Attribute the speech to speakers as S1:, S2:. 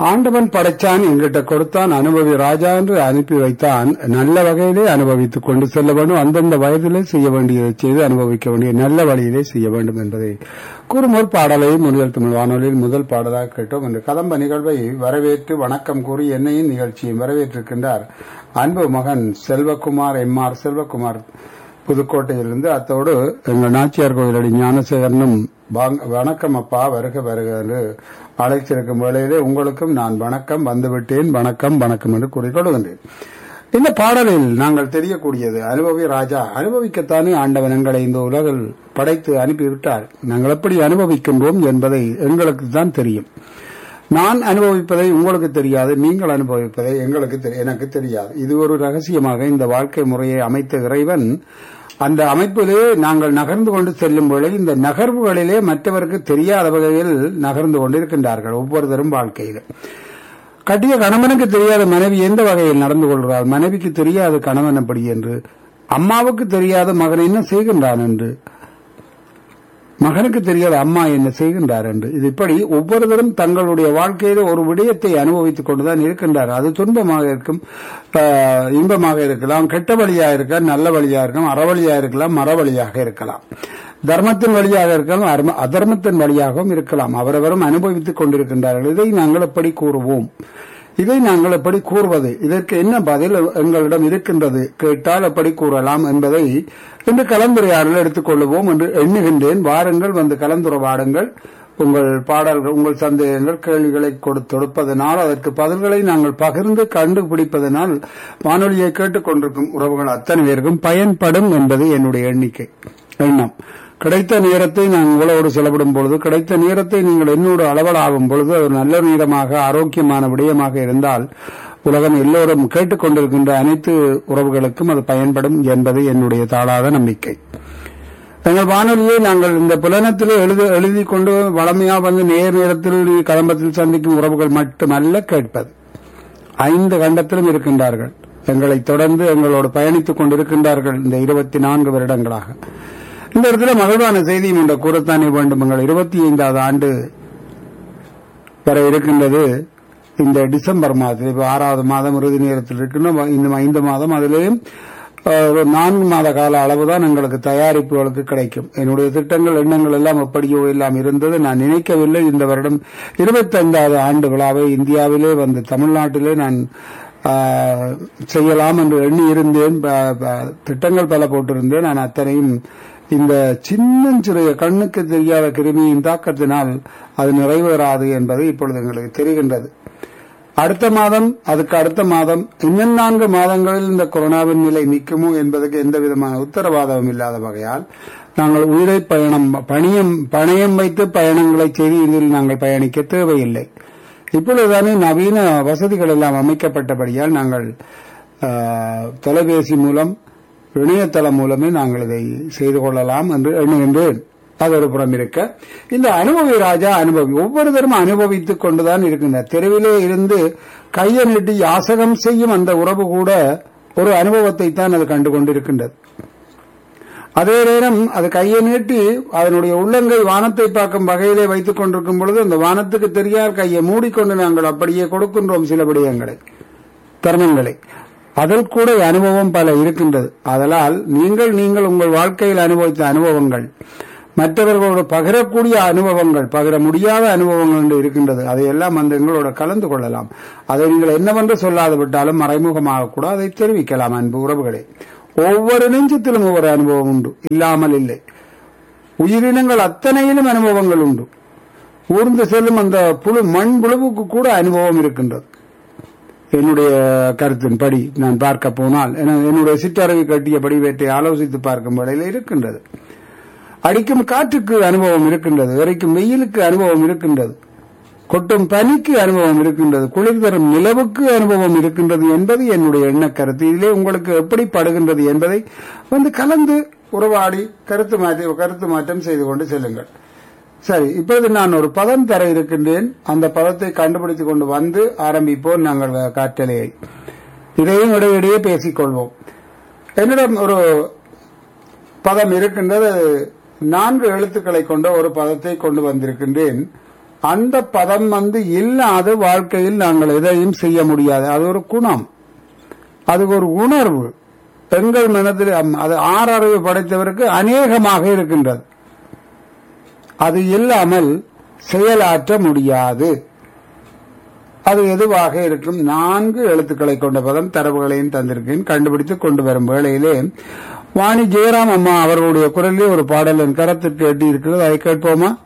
S1: ஆண்டவன் படைச்சான் எங்கிட்ட கொடுத்தான் அனுபவி ராஜா என்று அனுப்பி வைத்தான் நல்ல வகையிலே அனுபவித்துக் கொண்டு செல்ல வேண்டும் அந்தந்த வயதிலே செய்ய வேண்டியதை செய்து அனுபவிக்க வேண்டிய நல்ல வழியிலே செய்ய வேண்டும் என்பதை கூறும் ஒரு பாடலை முனியல் தமிழ் வானொலியில் முதல் பாடலாக கேட்டோம் இந்த கதம்ப நிகழ்வை வரவேற்று வணக்கம் கூறி என்னையும் நிகழ்ச்சியும் வரவேற்றிருக்கின்றார் அன்பு மகன் செல்வகுமார் எம் ஆர் செல்வகுமார் புதுக்கோட்டையிலிருந்து அத்தோடு எங்கள் நாச்சியார் கோயிலடி ஞானசேகரனும் வாங்க- வணக்கம் அப்பா வருக வருக என்று அழைச்சிருக்கும் வேளையிலே உங்களுக்கும் நான் வணக்கம் வந்துவிட்டேன் வணக்கம் வணக்கம் என்று கூறிக்கொள்கின்றேன் இந்த பாடலில் நாங்கள் தெரியக்கூடியது அனுபவி ராஜா அனுபவிக்கத்தானே ஆண்டவன் எங்களை இந்த உலகில் படைத்து அனுப்பிவிட்டார் நாங்கள் எப்படி அனுபவிக்கின்றோம் என்பதை எங்களுக்கு தான் தெரியும் நான் அனுபவிப்பதை உங்களுக்கு தெரியாது நீங்கள் அனுபவிப்பதை எங்களுக்கு தெரி- எனக்கு தெரியாது இது ஒரு ரகசியமாக இந்த வாழ்க்கை முறையை அமைத்த இறைவன் அந்த அமைப்பிலே நாங்கள் நகர்ந்து கொண்டு செல்லும் பொழுது இந்த நகர்வுகளிலே மற்றவருக்கு தெரியாத வகையில் நகர்ந்து கொண்டிருக்கின்றார்கள் ஒவ்வொருத்தரும் வாழ்க்கையில் கட்டிய கணவனுக்கு தெரியாத மனைவி எந்த வகையில் நடந்து கொள்கிறாள் மனைவிக்கு தெரியாத கணவன் எப்படி என்று அம்மாவுக்கு தெரியாத மகன் என்ன செய்கின்றான் என்று மகனுக்கு தெரியாத அம்மா என்ன செய்கின்றார் என்று இது இப்படி ஒவ்வொருவரும் தங்களுடைய வாழ்க்கையில ஒரு விடயத்தை அனுபவித்துக் கொண்டுதான் இருக்கின்றார் அது துன்பமாக இருக்கும் ஆஹ், இன்பமாக இருக்கலாம் கெட்ட வழியா இருக்கலாம் நல்ல வழியா இருக்கலாம் அறவழியா இருக்கலாம் மரவழியாக இருக்கலாம் தர்மத்தின் வழியாக இருக்கலாம் அர்ம- அதர்மத்தின் வழியாகவும் இருக்கலாம் அவரவரும் அனுபவித்துக் கொண்டிருக்கின்றார்கள் இதை நாங்கள் எப்படி கூறுவோம் இதை நாங்கள் எப்படி கூறுவது இதற்கு என்ன பதில் எங்களிடம் இருக்கின்றது கேட்டால் எப்படி கூறலாம் என்பதை இன்று கலந்துரையாடல் எடுத்துக்கொள்வோம் என்று எண்ணுகின்றேன் வாருங்கள் வந்து கலந்துரையாடுங்கள் உங்கள் பாடல்கள் உங்கள் சந்தேகங்கள் கேள்விகளை கொடுத்து தொடுப்பதனால் அதற்கு பதில்களை நாங்கள் பகிர்ந்து கண்டுபிடிப்பதனால் வானொலியை கேட்டுக்கொண்டிருக்கும் உறவுகள் அத்தனை பேருக்கும் பயன்படும் என்பது என்னுடைய எண்ணிக்கை எண்ணம் கிடைத்த நேரத்தை நான் உங்களோடு செலவிடும் பொழுது கிடைத்த நேரத்தை நீங்கள் என்னோடு அளவலாகும் பொழுது அது நல்ல நேரமாக ஆரோக்கியமான விடயமாக இருந்தால் உலகம் எல்லோரும் கேட்டுக்கொண்டிருக்கின்ற அனைத்து உறவுகளுக்கும் அது பயன்படும் என்பது என்னுடைய தாளாத நம்பிக்கை எங்கள் வானொலியை நாங்கள் இந்த புலனத்திலே எழுதி எழுதி கொண்டு வளமையா வந்து நேர் நேரத்தில் கதம்பத்தில் சந்திக்கும் உறவுகள் மட்டுமல்ல கேட்பது ஐந்து கண்டத்திலும் இருக்கின்றார்கள் எங்களை தொடர்ந்து எங்களோடு பயணித்துக் கொண்டிருக்கின்றார்கள் இந்த இருபத்தி நான்கு வருடங்களாக இந்த இடத்துல மகிழ்வான செய்தியும் ஒன்றை கூறத்தானே வேண்டும் எங்கள் இருபத்தி ஐந்தாவது ஆண்டு வர இருக்கின்றது இந்த டிசம்பர் மாதத்தில் இப்ப ஆறாவது மாதம் இறுதி நேரத்தில் இருக்கின்றோம் இந்த ஐந்து மாதம் அதிலேயும் அஹ், ஒரு நான்கு மாத கால அளவுதான் எங்களுக்கு தயாரிப்புகளுக்கு கிடைக்கும் என்னுடைய திட்டங்கள் எண்ணங்கள் எல்லாம் எப்படியோ எல்லாம் இருந்தது நான் நினைக்கவில்லை இந்த வருடம் இருபத்தைந்தாவது ஆண்டு விழாவை இந்தியாவிலே வந்து தமிழ்நாட்டிலே நான் ஆஹ், செய்யலாம் என்று எண்ணி இருந்தேன் ப- ப- திட்டங்கள் பல போட்டிருந்தேன் நான் அத்தனையும் இந்த சின்னஞ்சிறிய கண்ணுக்கு தெரியாத கிருமியின் தாக்கத்தினால் அது நிறைவேறாது என்பது இப்பொழுது எங்களுக்கு தெரிகின்றது அடுத்த மாதம் அதுக்கு அடுத்த மாதம் இன்னும் நான்கு மாதங்களில் இந்த கொரோனாவின் நிலை நிற்குமோ என்பதற்கு எந்த விதமான உத்தரவாதமும் இல்லாத வகையால் நாங்கள் உயிரை பயணம் பணியம் பணயம் வைத்து பயணங்களை செய்து இதில் நாங்கள் பயணிக்க தேவையில்லை இப்பொழுதுதானே நவீன வசதிகள் எல்லாம் அமைக்கப்பட்டபடியால் நாங்கள் ஆஹ், தொலைபேசி மூலம் இணையதளம் மூலமே நாங்கள் இதை செய்து கொள்ளலாம் என்று எண்ணுகின்றேன் அது ஒரு புறம் இருக்க இந்த அனுபவி ராஜா அனுபவி ஒவ்வொருத்தரும் அனுபவித்துக் கொண்டுதான் இருக்கின்றார் தெருவிலே இருந்து கையை நீட்டி யாசகம் செய்யும் அந்த உறவு கூட ஒரு அனுபவத்தை தான் அது கண்டு கொண்டிருக்கின்றது அதே நேரம் அது கையை நீட்டி அதனுடைய உள்ளங்கை வானத்தை பார்க்கும் வகையிலே வைத்துக் கொண்டிருக்கும் பொழுது அந்த வானத்துக்கு தெரியார் கையை மூடிக்கொண்டு நாங்கள் அப்படியே கொடுக்கின்றோம் சில விடயங்களை தருணங்களை அதில் கூட அனுபவம் பல இருக்கின்றது அதனால் நீங்கள் நீங்கள் உங்கள் வாழ்க்கையில் அனுபவித்த அனுபவங்கள் மற்றவர்களோடு பகிரக்கூடிய அனுபவங்கள் பகிர முடியாத அனுபவங்கள் என்று இருக்கின்றது அதையெல்லாம் அந்த எங்களோட கலந்து கொள்ளலாம் அதை நீங்கள் என்னவென்று சொல்லாது விட்டாலும் மறைமுகமாக கூட அதை தெரிவிக்கலாம் அன்பு உறவுகளே ஒவ்வொரு நெஞ்சத்திலும் ஒவ்வொரு அனுபவம் உண்டு இல்லாமல் இல்லை உயிரினங்கள் அத்தனையிலும் அனுபவங்கள் உண்டு ஊர்ந்து செல்லும் அந்த புழு மண் புழுவுக்கு கூட அனுபவம் இருக்கின்றது என்னுடைய கருத்தின்படி நான் பார்க்க போனால் என- என்னுடைய சிற்றறிவு கட்டிய படிவேட்டை ஆலோசித்து பார்க்கும் வேளையில் இருக்கின்றது அடிக்கும் காற்றுக்கு அனுபவம் இருக்கின்றது வரைக்கும் வெயிலுக்கு அனுபவம் இருக்கின்றது கொட்டும் பனிக்கு அனுபவம் இருக்கின்றது குளிர் தரும் நிலவுக்கு அனுபவம் இருக்கின்றது என்பது என்னுடைய எண்ண கருத்து இதிலே உங்களுக்கு எப்படி படுகின்றது என்பதை வந்து கலந்து உறவாடி கருத்து மாற்றி கருத்து மாற்றம் செய்து கொண்டு செல்லுங்கள் சரி இப்பொழுது நான் ஒரு பதம் தர இருக்கின்றேன் அந்த பதத்தை கண்டுபிடித்துக் கொண்டு வந்து ஆரம்பிப்போம் நாங்கள் காற்றலையை இதையும் இடையிடையே பேசிக்கொள்வோம் என்னிடம் ஒரு பதம் இருக்கின்றது நான்கு எழுத்துக்களை கொண்ட ஒரு பதத்தை கொண்டு வந்திருக்கின்றேன் அந்த பதம் வந்து இல்லாத வாழ்க்கையில் நாங்கள் எதையும் செய்ய முடியாது அது ஒரு குணம் அது ஒரு உணர்வு எங்கள் மனதில் அம்- அது ஆறறிவு படைத்தவருக்கு அநேகமாக இருக்கின்றது அது இல்லாமல் செயலாற்ற முடியாது அது எதுவாக இருக்கும் நான்கு எழுத்துக்களை கொண்ட பதம் தரவுகளையும் தந்திருக்கேன் கண்டுபிடித்து கொண்டு வரும் வேளையிலே வாணி ஜெயராம் அம்மா அவர்களுடைய குரலிலே ஒரு பாடல் என் கரத்திற்கு எட்டி இருக்கிறது அதை கேட்போமா